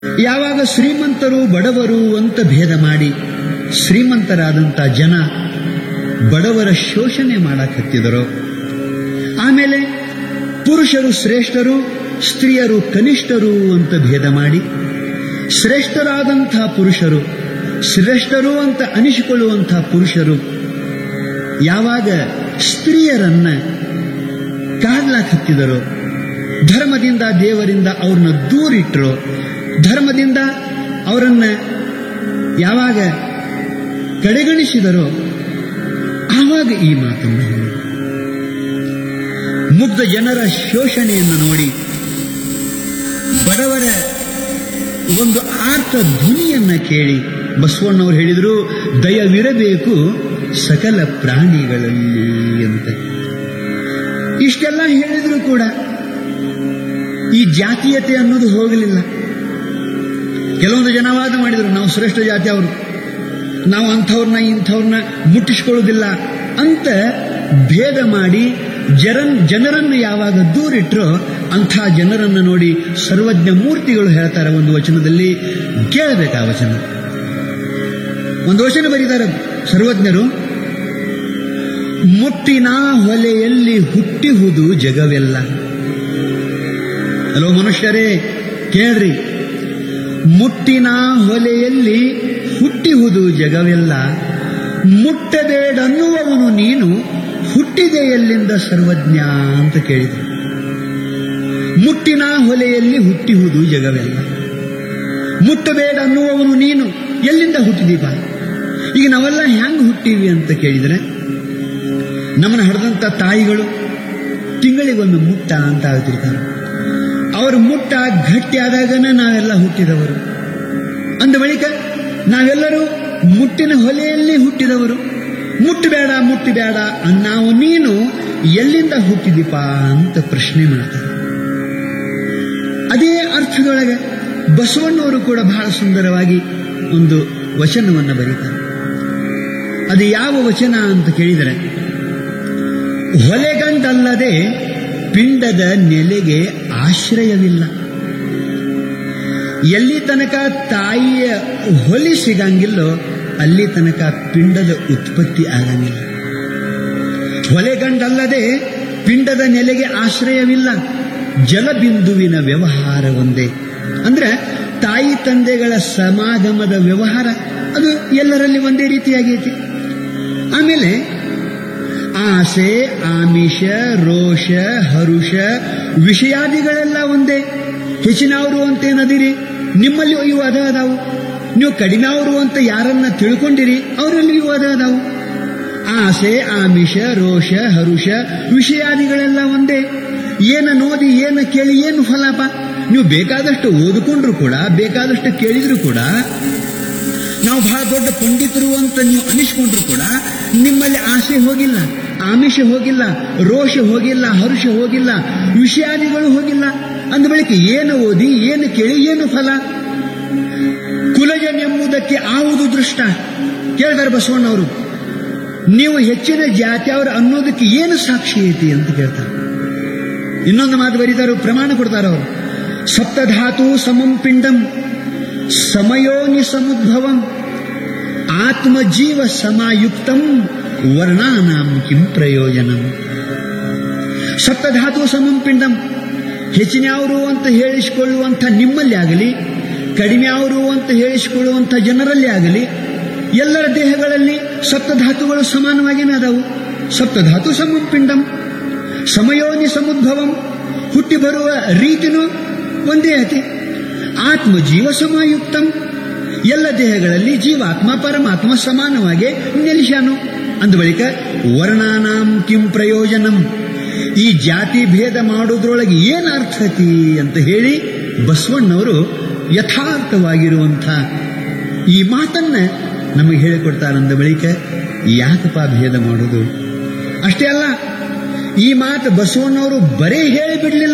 ಯಾವಾಗ ಶ್ರೀಮಂತರು ಬಡವರು ಅಂತ ಭೇದ ಮಾಡಿ ಶ್ರೀಮಂತರಾದಂಥ ಜನ ಬಡವರ ಶೋಷಣೆ ಮಾಡಕತ್ತಿದರೋ ಆಮೇಲೆ ಪುರುಷರು ಶ್ರೇಷ್ಠರು ಸ್ತ್ರೀಯರು ಕನಿಷ್ಠರು ಅಂತ ಭೇದ ಮಾಡಿ ಶ್ರೇಷ್ಠರಾದಂಥ ಪುರುಷರು ಶ್ರೇಷ್ಠರು ಅಂತ ಅನಿಸಿಕೊಳ್ಳುವಂಥ ಪುರುಷರು ಯಾವಾಗ ಸ್ತ್ರೀಯರನ್ನ ಕಾಡ್ಲಾಕತ್ತಿದರೋ ಧರ್ಮದಿಂದ ದೇವರಿಂದ ಅವ್ರನ್ನ ದೂರಿಟ್ರೋ ಧರ್ಮದಿಂದ ಅವರನ್ನ ಯಾವಾಗ ಕಡೆಗಣಿಸಿದರೋ ಆವಾಗ ಈ ಮಾತನ್ನು ಹೇಳಿ ಮುಗ್ಧ ಜನರ ಶೋಷಣೆಯನ್ನು ನೋಡಿ ಬಡವರ ಒಂದು ಆರ್ಥ ಧ್ವನಿಯನ್ನ ಕೇಳಿ ಬಸವಣ್ಣವರು ಹೇಳಿದರು ದಯವಿರಬೇಕು ಸಕಲ ಪ್ರಾಣಿಗಳಲ್ಲಿ ಅಂತ ಇಷ್ಟೆಲ್ಲ ಹೇಳಿದ್ರು ಕೂಡ ಈ ಜಾತೀಯತೆ ಅನ್ನೋದು ಹೋಗಲಿಲ್ಲ ಕೆಲವೊಂದು ಜನ ವಾದ ಮಾಡಿದರು ನಾವು ಶ್ರೇಷ್ಠ ಜಾತಿ ಅವರು ನಾವು ಅಂಥವ್ರನ್ನ ಇಂಥವ್ರನ್ನ ಮುಟ್ಟಿಸ್ಕೊಳ್ಳೋದಿಲ್ಲ ಅಂತ ಭೇದ ಮಾಡಿ ಜರನ್ ಜನರನ್ನು ಯಾವಾಗ ದೂರಿಟ್ರೋ ಅಂಥ ಜನರನ್ನು ನೋಡಿ ಸರ್ವಜ್ಞ ಮೂರ್ತಿಗಳು ಹೇಳ್ತಾರೆ ಒಂದು ವಚನದಲ್ಲಿ ಕೇಳಬೇಕು ಆ ವಚನ ಒಂದು ವಚನ ಬರೀತಾರೆ ಸರ್ವಜ್ಞರು ಮುಟ್ಟಿನ ಹೊಲೆಯಲ್ಲಿ ಹುಟ್ಟಿಹುದು ಜಗವೆಲ್ಲ ಹಲೋ ಮನುಷ್ಯರೇ ಕೇಳ್ರಿ ಮುಟ್ಟಿನ ಹೊಲೆಯಲ್ಲಿ ಹುಟ್ಟಿಹುದು ಜಗವೆಲ್ಲ ಮುಟ್ಟಬೇಡನ್ನುವವನು ನೀನು ಹುಟ್ಟಿದೆ ಎಲ್ಲಿಂದ ಸರ್ವಜ್ಞ ಅಂತ ಕೇಳಿದ ಮುಟ್ಟಿನ ಹೊಲೆಯಲ್ಲಿ ಹುಟ್ಟಿಹುದು ಜಗವೆಲ್ಲ ಮುಟ್ಟಬೇಡ ಅನ್ನುವವನು ನೀನು ಎಲ್ಲಿಂದ ಹುಟ್ಟಿದೀಪ ಈಗ ನಾವೆಲ್ಲ ಹೆಂಗ್ ಹುಟ್ಟಿವಿ ಅಂತ ಕೇಳಿದರೆ ನಮ್ಮನ್ನ ಹಡೆದಂತ ತಾಯಿಗಳು ತಿಂಗಳಿಗೊಮ್ಮೆ ಮುಟ್ಟ ಅಂತ ಹೇಳ್ತಿರ್ತಾರೆ ಅವರು ಮುಟ್ಟ ಗಟ್ಟಿ ಆದಾಗನೇ ನಾವೆಲ್ಲ ಹುಟ್ಟಿದವರು ಅಂದ ಬಳಿಕ ನಾವೆಲ್ಲರೂ ಮುಟ್ಟಿನ ಹೊಲೆಯಲ್ಲಿ ಹುಟ್ಟಿದವರು ಮುಟ್ಟಬೇಡ ಮುಟ್ಟಬೇಡ ನಾವು ನೀನು ಎಲ್ಲಿಂದ ಹುಟ್ಟಿದೀಪ ಅಂತ ಪ್ರಶ್ನೆ ಮಾಡ್ತಾರೆ ಅದೇ ಅರ್ಥದೊಳಗೆ ಬಸವಣ್ಣವರು ಕೂಡ ಬಹಳ ಸುಂದರವಾಗಿ ಒಂದು ವಚನವನ್ನು ಬರೀತಾರೆ ಅದು ಯಾವ ವಚನ ಅಂತ ಕೇಳಿದರೆ ಹೊಲೆಗಂಡಲ್ಲದೆ ಪಿಂಡದ ನೆಲೆಗೆ ಆಶ್ರಯವಿಲ್ಲ ಎಲ್ಲಿ ತನಕ ತಾಯಿಯ ಹೊಲಿ ಸಿಗಂಗಿಲ್ಲೋ ಅಲ್ಲಿ ತನಕ ಪಿಂಡದ ಉತ್ಪತ್ತಿ ಆಗಂಗಿಲ್ಲ ಹೊಲೆಗಂಡಲ್ಲದೆ ಪಿಂಡದ ನೆಲೆಗೆ ಆಶ್ರಯವಿಲ್ಲ ಜಲಬಿಂದುವಿನ ವ್ಯವಹಾರ ಒಂದೇ ಅಂದ್ರೆ ತಾಯಿ ತಂದೆಗಳ ಸಮಾಗಮದ ವ್ಯವಹಾರ ಅದು ಎಲ್ಲರಲ್ಲಿ ಒಂದೇ ರೀತಿಯಾಗೈತಿ ಆಮೇಲೆ ಆಸೆ ಆಮಿಷ ರೋಷ ಹರುಷ ವಿಷಯಾದಿಗಳೆಲ್ಲ ಒಂದೇ ಹೆಚ್ಚಿನವರು ಅಂತೇನದಿರಿ ನಿಮ್ಮಲ್ಲಿ ಇವು ಅದ ಅದಾವು ನೀವು ಕಡಿಮೆ ಅವರು ಅಂತ ಯಾರನ್ನ ತಿಳ್ಕೊಂಡಿರಿ ಅವರಲ್ಲಿ ಇವು ಅದ ಅದಾವು ಆಸೆ ಆಮಿಷ ರೋಷ ಹರುಷ ವಿಷಯಾದಿಗಳೆಲ್ಲ ಒಂದೇ ಏನ ನೋಡಿ ಏನ ಕೇಳಿ ಏನು ಫಲಾಪ ನೀವು ಬೇಕಾದಷ್ಟು ಓದಿಕೊಂಡ್ರು ಕೂಡ ಬೇಕಾದಷ್ಟು ಕೇಳಿದ್ರು ಕೂಡ ನಾವು ಬಹಳ ದೊಡ್ಡ ಪಂಡಿತರು ಅಂತ ನೀವು ಅನಿಸ್ಕೊಂಡ್ರು ಕೂಡ ನಿಮ್ಮಲ್ಲಿ ಆಸೆ ಹೋಗಿಲ್ಲ ಆಮಿಷ ಹೋಗಿಲ್ಲ ರೋಷ ಹೋಗಿಲ್ಲ ಹರುಷ ಹೋಗಿಲ್ಲ ವಿಷಯಾದಿಗಳು ಹೋಗಿಲ್ಲ ಅಂದ ಬಳಿಕ ಏನು ಓದಿ ಏನು ಕೇಳಿ ಏನು ಫಲ ಕುಲಜನೆಂಬುದಕ್ಕೆ ಆವುದು ದೃಷ್ಟ ಕೇಳಿದಾರೆ ಬಸವಣ್ಣವರು ನೀವು ಹೆಚ್ಚಿನ ಜಾತಿಯವರು ಅನ್ನೋದಕ್ಕೆ ಏನು ಸಾಕ್ಷಿ ಐತಿ ಅಂತ ಕೇಳ್ತಾರೆ ಇನ್ನೊಂದು ಮಾತು ಬರೀತಾರು ಪ್ರಮಾಣ ಕೊಡ್ತಾರ ಅವರು ಸಪ್ತಧಾತು ಸಮಂ ಪಿಂಡಂ ಸಮಯೋನಿ ಸಮುದ್ಭವಂ ಆತ್ಮಜೀವ ಸಮಾಯುಕ್ತಂ ವರ್ಣಾನಾಂ ಕಿಂ ಪ್ರಯೋಜನಂ ಸಪ್ತಧಾತು ಸಮಂ ಪಿಂಡಂ ಹೆಚ್ಚಿನವರು ಅಂತ ಹೇಳಿಸಿಕೊಳ್ಳುವಂಥ ನಿಮ್ಮಲ್ಲಿ ಆಗಲಿ ಕಡಿಮೆ ಅವರು ಅಂತ ಹೇಳಿಸಿಕೊಳ್ಳುವಂಥ ಜನರಲ್ಲಿ ಆಗಲಿ ಎಲ್ಲರ ದೇಹಗಳಲ್ಲಿ ಸಪ್ತಧಾತುಗಳು ಸಮಾನವಾಗಿನೇ ಅದಾವು ಸಪ್ತಧಾತು ಸಮಂ ಪಿಂಡಂ ಸಮಯೋನಿ ಸಮುದ್ಭವಂ ಹುಟ್ಟಿ ಬರುವ ರೀತಿನೂ ಒಂದೇ ಐತಿ ಆತ್ಮ ಜೀವ ಸಮಾಯುಕ್ತಂ ಎಲ್ಲ ದೇಹಗಳಲ್ಲಿ ಜೀವಾತ್ಮ ಪರಮಾತ್ಮ ಸಮಾನವಾಗಿ ನೆಲೆಸ್ಯಾನು ಅಂದ ಬಳಿಕ ವರ್ಣಾನಾಂ ಕಿಂ ಪ್ರಯೋಜನಂ ಈ ಜಾತಿ ಭೇದ ಮಾಡೋದ್ರೊಳಗೆ ಏನು ಅರ್ಥ ಐತಿ ಅಂತ ಹೇಳಿ ಬಸವಣ್ಣವರು ಯಥಾರ್ಥವಾಗಿರುವಂಥ ಈ ಮಾತನ್ನ ನಮಗೆ ಹೇಳಿಕೊಡ್ತಾರಂದ ಬಳಿಕ ಯಾಕಪ್ಪ ಭೇದ ಮಾಡೋದು ಅಷ್ಟೇ ಅಲ್ಲ ಈ ಮಾತು ಬಸವಣ್ಣವರು ಬರೇ ಹೇಳಿ ಬಿಡಲಿಲ್ಲ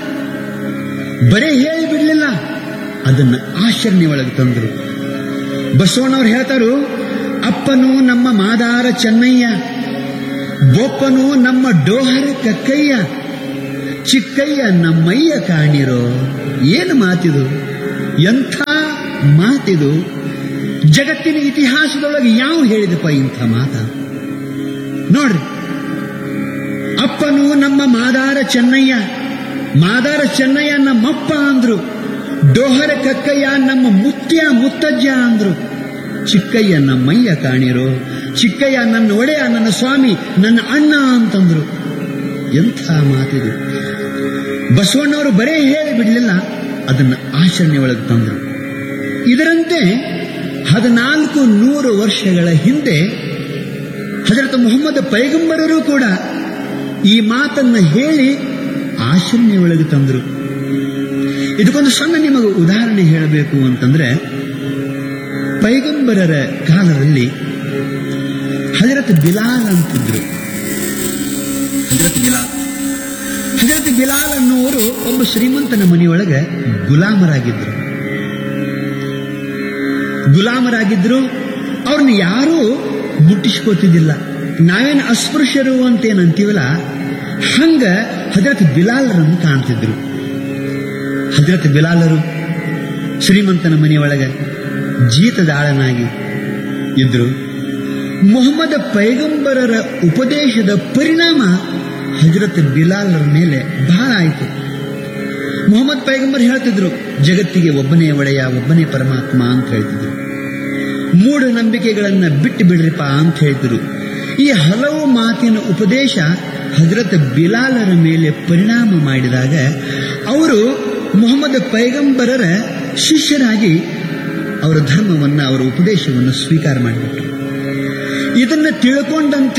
ಬರೇ ಹೇಳಿ ಬಿಡಲಿಲ್ಲ ಅದನ್ನ ಆಚರಣೆ ಒಳಗೆ ತಂದರು ಬಸವಣ್ಣವ್ರು ಹೇಳ್ತಾರು ಅಪ್ಪನು ನಮ್ಮ ಮಾದಾರ ಚೆನ್ನಯ್ಯ ಬೊಪ್ಪನು ನಮ್ಮ ಡೋಹರ ಕಕ್ಕಯ್ಯ ಚಿಕ್ಕಯ್ಯ ನಮ್ಮಯ್ಯ ಕಾಣಿರೋ ಏನು ಮಾತಿದು ಎಂಥ ಮಾತಿದು ಜಗತ್ತಿನ ಇತಿಹಾಸದೊಳಗೆ ಯಾವ ಹೇಳಿದಪ್ಪ ಇಂಥ ಮಾತ ನೋಡ್ರಿ ಅಪ್ಪನು ನಮ್ಮ ಮಾದಾರ ಚೆನ್ನಯ್ಯ ಮಾದಾರ ಚೆನ್ನಯ್ಯ ನಮ್ಮಪ್ಪ ಅಂದ್ರು ಡೋಹರ ಕಕ್ಕಯ್ಯ ನಮ್ಮ ಮುತ್ಯ ಮುತ್ತಜ್ಜ ಅಂದ್ರು ಚಿಕ್ಕಯ್ಯ ನಮ್ಮಯ್ಯ ಕಾಣಿರೋ ಚಿಕ್ಕಯ್ಯ ನನ್ನ ಒಡೆಯ ನನ್ನ ಸ್ವಾಮಿ ನನ್ನ ಅಣ್ಣ ಅಂತಂದ್ರು ಎಂಥ ಮಾತಿದು ಬಸವಣ್ಣವರು ಬರೇ ಹೇಳಿ ಬಿಡಲಿಲ್ಲ ಅದನ್ನ ಆಚರಣೆ ಒಳಗೆ ತಂದರು ಇದರಂತೆ ಹದಿನಾಲ್ಕು ನೂರು ವರ್ಷಗಳ ಹಿಂದೆ ಹಜರತ್ ಮೊಹಮ್ಮದ್ ಪೈಗಂಬರರು ಕೂಡ ಈ ಮಾತನ್ನ ಹೇಳಿ ಆಚರಣೆ ಒಳಗೆ ತಂದರು ಇದಕ್ಕೊಂದು ಸಣ್ಣ ನಿಮಗೆ ಉದಾಹರಣೆ ಹೇಳಬೇಕು ಅಂತಂದ್ರೆ ಪೈಗಂಬರರ ಕಾಲದಲ್ಲಿ ಹಜರತ್ ಬಿಲಾಲ್ ಅಂತಿದ್ರು ಹಜರತ್ ಬಿಲಾಲ್ ಹಜರತ್ ಬಿಲಾಲ್ ಅನ್ನುವರು ಒಬ್ಬ ಶ್ರೀಮಂತನ ಮನೆಯೊಳಗೆ ಗುಲಾಮರಾಗಿದ್ರು ಗುಲಾಮರಾಗಿದ್ರು ಅವ್ರನ್ನ ಯಾರೂ ಮುಟ್ಟಿಸ್ಕೋತಿದ್ದಿಲ್ಲ ನಾವೇನು ಅಸ್ಪೃಶ್ಯರು ಅಂತ ಏನ್ ಅಂತೀವಲ್ಲ ಹಂಗ ಹಜರತ್ ಬಿಲಾಲರನ್ನು ಕಾಣ್ತಿದ್ರು ಹಜರತ್ ಬಿಲಾಲರು ಶ್ರೀಮಂತನ ಮನೆಯೊಳಗೆ ಜೀತದಾಳನಾಗಿ ಇದ್ರು ಮೊಹಮ್ಮದ ಪೈಗಂಬರರ ಉಪದೇಶದ ಪರಿಣಾಮ ಹಜರತ್ ಬಿಲಾಲರ ಮೇಲೆ ಬಹಳ ಆಯಿತು ಮೊಹಮ್ಮದ್ ಪೈಗಂಬರ್ ಹೇಳ್ತಿದ್ರು ಜಗತ್ತಿಗೆ ಒಬ್ಬನೇ ಒಡೆಯ ಒಬ್ಬನೇ ಪರಮಾತ್ಮ ಅಂತ ಹೇಳ್ತಿದ್ರು ಮೂಢನಂಬಿಕೆಗಳನ್ನ ಬಿಟ್ಟು ಬಿಡ್ರಿಪ್ಪ ಅಂತ ಹೇಳ್ತಿದ್ರು ಈ ಹಲವು ಮಾತಿನ ಉಪದೇಶ ಹಜರತ್ ಬಿಲಾಲರ ಮೇಲೆ ಪರಿಣಾಮ ಮಾಡಿದಾಗ ಅವರು ಮೊಹಮ್ಮದ್ ಪೈಗಂಬರರ ಶಿಷ್ಯರಾಗಿ ಅವರ ಧರ್ಮವನ್ನ ಅವರ ಉಪದೇಶವನ್ನು ಸ್ವೀಕಾರ ಮಾಡಿಬಿಟ್ರು ಇದನ್ನ ತಿಳ್ಕೊಂಡಂಥ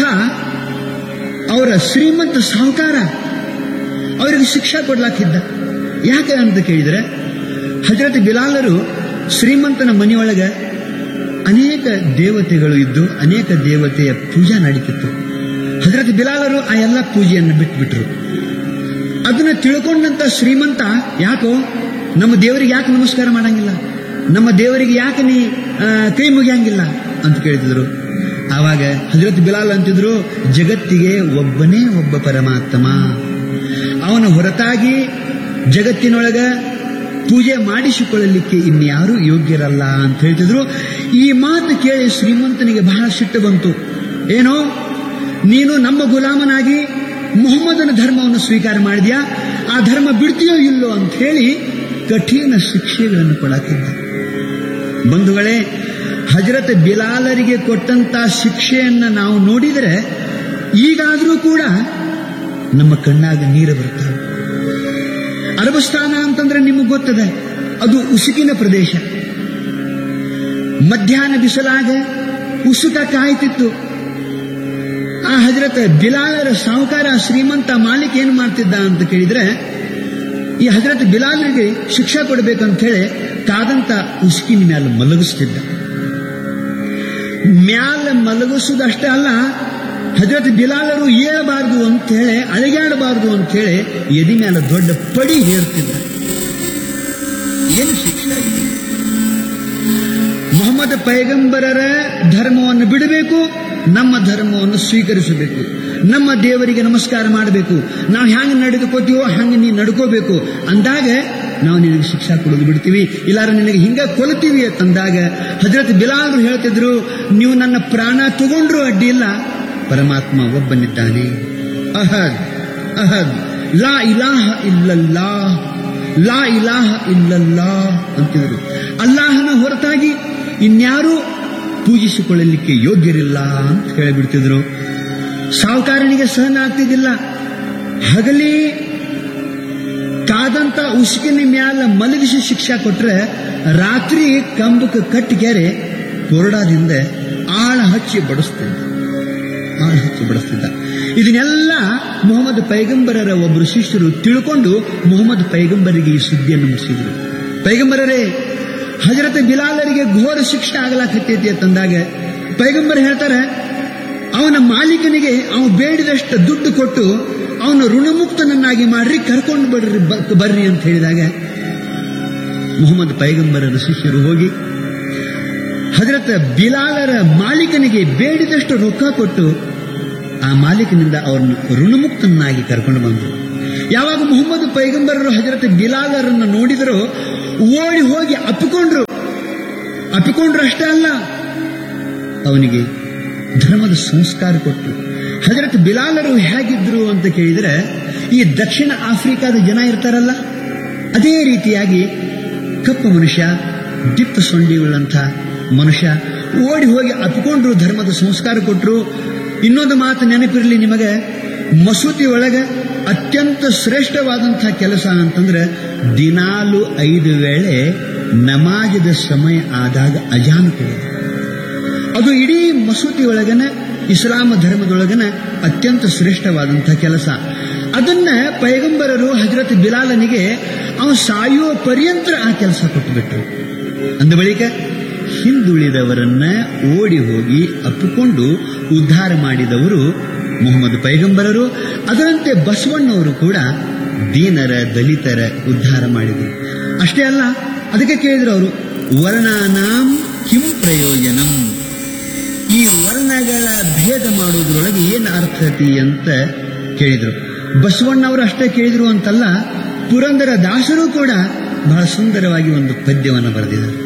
ಅವರ ಶ್ರೀಮಂತ ಸಾಹುಕಾರ ಅವರಿಗೆ ಶಿಕ್ಷಾ ಕೊಡ್ಲಾಕಿದ್ದ ಯಾಕೆ ಅಂತ ಕೇಳಿದ್ರೆ ಹಜರತ್ ಬಿಲಾಲರು ಶ್ರೀಮಂತನ ಮನೆಯೊಳಗೆ ಅನೇಕ ದೇವತೆಗಳು ಇದ್ದು ಅನೇಕ ದೇವತೆಯ ಪೂಜಾ ನಡೀತಿತ್ತು ಹಜರತ್ ಬಿಲಾಲರು ಆ ಎಲ್ಲ ಪೂಜೆಯನ್ನು ಬಿಟ್ಬಿಟ್ರು ಅದನ್ನ ತಿಳ್ಕೊಂಡಂತ ಶ್ರೀಮಂತ ಯಾಕೋ ನಮ್ಮ ದೇವರಿಗೆ ಯಾಕೆ ನಮಸ್ಕಾರ ಮಾಡಂಗಿಲ್ಲ ನಮ್ಮ ದೇವರಿಗೆ ಯಾಕೆ ನೀ ಆ, ಕೈ ಮುಗಿಯಂಗಿಲ್ಲ ಅಂತ ಕೇಳ್ತಿದ್ರು ಆವಾಗ ಹಜರತ್ ಬಿಲಾಲ್ ಅಂತಿದ್ರು ಜಗತ್ತಿಗೆ ಒಬ್ಬನೇ ಒಬ್ಬ ಪರಮಾತ್ಮ ಅವನ ಹೊರತಾಗಿ ಜಗತ್ತಿನೊಳಗ ಪೂಜೆ ಮಾಡಿಸಿಕೊಳ್ಳಲಿಕ್ಕೆ ಇನ್ಯಾರೂ ಯೋಗ್ಯರಲ್ಲ ಅಂತ ಹೇಳ್ತಿದ್ರು ಈ ಮಾತು ಕೇಳಿ ಶ್ರೀಮಂತನಿಗೆ ಬಹಳ ಸಿಟ್ಟು ಬಂತು ಏನೋ ನೀನು ನಮ್ಮ ಗುಲಾಮನಾಗಿ ಮೊಹಮ್ಮದನ ಧರ್ಮವನ್ನು ಸ್ವೀಕಾರ ಮಾಡಿದ್ಯಾ ಆ ಧರ್ಮ ಬಿಡ್ತೀಯೋ ಇಲ್ಲೋ ಅಂತ ಹೇಳಿ ಕಠಿಣ ಶಿಕ್ಷೆಗಳನ್ನು ಕೊಡಾಕಿದ್ದ ಬಂಧುಗಳೇ ಹಜರತ್ ಬಿಲಾಲರಿಗೆ ಕೊಟ್ಟಂತ ಶಿಕ್ಷೆಯನ್ನ ನಾವು ನೋಡಿದರೆ ಈಗಾದರೂ ಕೂಡ ನಮ್ಮ ಕಣ್ಣಾಗ ನೀರು ಬರ್ತವೆ ಅರಬಸ್ಥಾನ ಅಂತಂದ್ರೆ ನಿಮಗೆ ಗೊತ್ತದೆ ಅದು ಉಸುಕಿನ ಪ್ರದೇಶ ಮಧ್ಯಾಹ್ನ ಬಿಸಲಾಗ ಉಸುಕ ಕಾಯ್ತಿತ್ತು ಆ ಹಜರತ್ ಬಿಲಾಲರ ಸಾಹುಕಾರ ಶ್ರೀಮಂತ ಮಾಲಿಕ್ ಏನು ಮಾಡ್ತಿದ್ದ ಅಂತ ಕೇಳಿದ್ರೆ ಈ ಹಜರತ್ ಬಿಲಾಲರಿಗೆ ಶಿಕ್ಷೆ ಕೊಡಬೇಕಂತ ಹೇಳಿ ಕಾದಂತ ಉಸುಕಿನ ಮ್ಯಾಲ ಮಲಗಿಸ್ತಿದ್ದ ಮ್ಯಾಲ ಮಲಗಿಸುವುದಷ್ಟೇ ಅಲ್ಲ ಹಜರತ್ ಬಿಲಾಲರು ಏಳಬಾರದು ಅಂತ ಹೇಳಿ ಅಳಗಾಡಬಾರದು ಅಂತ ಹೇಳಿ ಎದಿ ಮ್ಯಾಲ ದೊಡ್ಡ ಪಡಿ ಹೇರ್ತಿದ್ದ ಏನು ಶಿಕ್ಷೆ ಇದೆ? ಮೊಹಮ್ಮದ್ ಪೈಗಂಬರರ ಧರ್ಮವನ್ನು ಬಿಡಬೇಕು ನಮ್ಮ ಧರ್ಮವನ್ನು ಸ್ವೀಕರಿಸಬೇಕು ನಮ್ಮ ದೇವರಿಗೆ ನಮಸ್ಕಾರ ಮಾಡಬೇಕು ನಾವು ಹ್ಯಾಂಗ ನಡೆದುಕೋತೀವೋ ಹಂಗೆ ನೀ ನಡ್ಕೋಬೇಕು ಅಂದಾಗ ನಾವು ನಿನಗೆ ಶಿಕ್ಷಾ ಕೊಡೋದು ಬಿಡ್ತೀವಿ ಇಲ್ಲಾರ ನಿನಗೆ ಹಿಂಗ ಕೊಲ್ತೀವಿ ಅಂತಂದಾಗ ಹಜರತ್ ಬಿಲಾಲ್ರು ಹೇಳ್ತಿದ್ರು ನೀವು ನನ್ನ ಪ್ರಾಣ ತಗೊಂಡ್ರು ಅಡ್ಡಿ ಇಲ್ಲ ಪರಮಾತ್ಮ ಒಬ್ಬನಿದ್ದಾನೆ ಅಹದ್ ಅಹದ್ ಲಾ ಇಲಾಹ ಇಲ್ಲಲ್ಲಾ ಲಾ ಇಲಾಹ ಇಲ್ಲಲ್ಲಾ ಅಂತಿದ್ರು ಅಲ್ಲಾಹನ ಹೊರತಾಗಿ ಇನ್ಯಾರೂ ಪೂಜಿಸಿಕೊಳ್ಳಲಿಕ್ಕೆ ಯೋಗ್ಯರಿಲ್ಲ ಅಂತ ಹೇಳಿಬಿಡ್ತಿದ್ರು ಸಾಹುಕಾರನಿಗೆ ಸಹನ ಆಗ್ತಿದ್ದಿಲ್ಲ ಹಗಲಿ ಕಾದಂತ ಉಸುಕಿನ ಮ್ಯಾಲ ಮಲಗಿಸಿ ಶಿಕ್ಷಾ ಕೊಟ್ರೆ ರಾತ್ರಿ ಕಂಬಕ್ಕೆ ಕಟ್ಟಿಗೆರೆ ಕೊರಡಾದಿಂದ ಆಳ ಹಚ್ಚಿ ಬಡಿಸ್ತಿದ್ದ ಆಳ ಹಚ್ಚಿ ಬಡಿಸ್ತಿದ್ದ ಇದನ್ನೆಲ್ಲ ಮೊಹಮ್ಮದ್ ಪೈಗಂಬರರ ಒಬ್ಬರು ಶಿಷ್ಯರು ತಿಳ್ಕೊಂಡು ಮೊಹಮ್ಮದ್ ಪೈಗಂಬರಿಗೆ ಈ ಸುದ್ದಿಯನ್ನು ಮುಗಿಸಿದ್ರು ಪೈಗಂಬರರೇ ಹಜರತ್ ಬಿಲಾಲರಿಗೆ ಘೋರ ಶಿಕ್ಷೆ ಆಗಲಾಕತ್ತೈತಿ ಅಂತಂದಾಗ ಪೈಗಂಬರ್ ಹೇಳ್ತಾರೆ ಅವನ ಮಾಲೀಕನಿಗೆ ಅವನು ಬೇಡಿದಷ್ಟು ದುಡ್ಡು ಕೊಟ್ಟು ಅವನ ಋಣಮುಕ್ತನನ್ನಾಗಿ ಮಾಡ್ರಿ ಕರ್ಕೊಂಡು ಬರ್ರಿ ಬ- ಬರ್ರಿ ಅಂತ ಹೇಳಿದಾಗ ಮೊಹಮ್ಮದ್ ಪೈಗಂಬರರ ಶಿಷ್ಯರು ಹೋಗಿ ಹಜರತ್ ಬಿಲಾಲರ ಮಾಲೀಕನಿಗೆ ಬೇಡಿದಷ್ಟು ರೊಕ್ಕ ಕೊಟ್ಟು ಆ ಮಾಲೀಕನಿಂದ ಅವ್ರನ್ನ ಋಣಮುಕ್ತನಾಗಿ ಕರ್ಕೊಂಡು ಬಂದರು ಯಾವಾಗ ಮೊಹಮ್ಮದ್ ಪೈಗಂಬರರು ಹಜರತ್ ಬಿಲಾಲರನ್ನು ನೋಡಿದರೋ ಓಡಿ ಹೋಗಿ ಅಪ್ಪಿಕೊಂಡ್ರು ಅಪ್ಪಿಕೊಂಡ್ರು ಅಷ್ಟೇ ಅಲ್ಲ ಅವನಿಗೆ ಧರ್ಮದ ಸಂಸ್ಕಾರ ಕೊಟ್ಟರು ಹಜರತ್ ಬಿಲಾಲರು ಹೇಗಿದ್ರು ಅಂತ ಕೇಳಿದರೆ ಈ ದಕ್ಷಿಣ ಆಫ್ರಿಕಾದ ಜನ ಇರ್ತಾರಲ್ಲ ಅದೇ ರೀತಿಯಾಗಿ ಕಪ್ಪು ಮನುಷ್ಯ ದಿಪ್ಪ ಸೊಂಡಿಗಳಂಥ ಮನುಷ್ಯ ಓಡಿ ಹೋಗಿ ಅಪ್ಪಿಕೊಂಡ್ರು ಧರ್ಮದ ಸಂಸ್ಕಾರ ಕೊಟ್ಟರು ಇನ್ನೊಂದು ಮಾತು ನೆನಪಿರಲಿ ನಿಮಗೆ ಮಸೂತಿ ಒಳಗೆ ಅತ್ಯಂತ ಶ್ರೇಷ್ಠವಾದಂತಹ ಕೆಲಸ ಅಂತಂದ್ರೆ ದಿನಾಲು ಐದು ವೇಳೆ ನಮಾಜದ ಸಮಯ ಆದಾಗ ಅಜಾನ್ ಕೊಡೋದು ಅದು ಇಡೀ ಮಸೂತಿ ಒಳಗನ ಇಸ್ಲಾಂ ಧರ್ಮದೊಳಗನ ಅತ್ಯಂತ ಶ್ರೇಷ್ಠವಾದಂತಹ ಕೆಲಸ ಅದನ್ನ ಪೈಗಂಬರರು ಹಜರತ್ ಬಿಲಾಲನಿಗೆ ಅವನು ಸಾಯುವ ಪರ್ಯಂತರ ಆ ಕೆಲಸ ಕೊಟ್ಟುಬಿಟ್ರು ಅಂದ ಬಳಿಕ ಹಿಂದುಳಿದವರನ್ನ ಓಡಿ ಹೋಗಿ ಅಪ್ಪಿಕೊಂಡು ಉದ್ಧಾರ ಮಾಡಿದವರು ಮೊಹಮ್ಮದ್ ಪೈಗಂಬರರು ಅದರಂತೆ ಬಸವಣ್ಣವರು ಕೂಡ ದೀನರ ದಲಿತರ ಉದ್ಧಾರ ಮಾಡಿದರು ಅಷ್ಟೇ ಅಲ್ಲ ಅದಕ್ಕೆ ಕೇಳಿದ್ರು ಅವರು ವರ್ಣಾನಾಂ ಕಿಂ ಪ್ರಯೋಜನಂ ಈ ವರ್ಣಗಳ ಭೇದ ಮಾಡುವುದರೊಳಗೆ ಏನು ಅರ್ಥತಿ ಅಂತ ಕೇಳಿದ್ರು ಬಸವಣ್ಣವರು ಅಷ್ಟೇ ಕೇಳಿದ್ರು ಅಂತಲ್ಲ ಪುರಂದರ ದಾಸರು ಕೂಡ ಬಹಳ ಸುಂದರವಾಗಿ ಒಂದು ಪದ್ಯವನ್ನು ಬರೆದಿದ್ದಾರೆ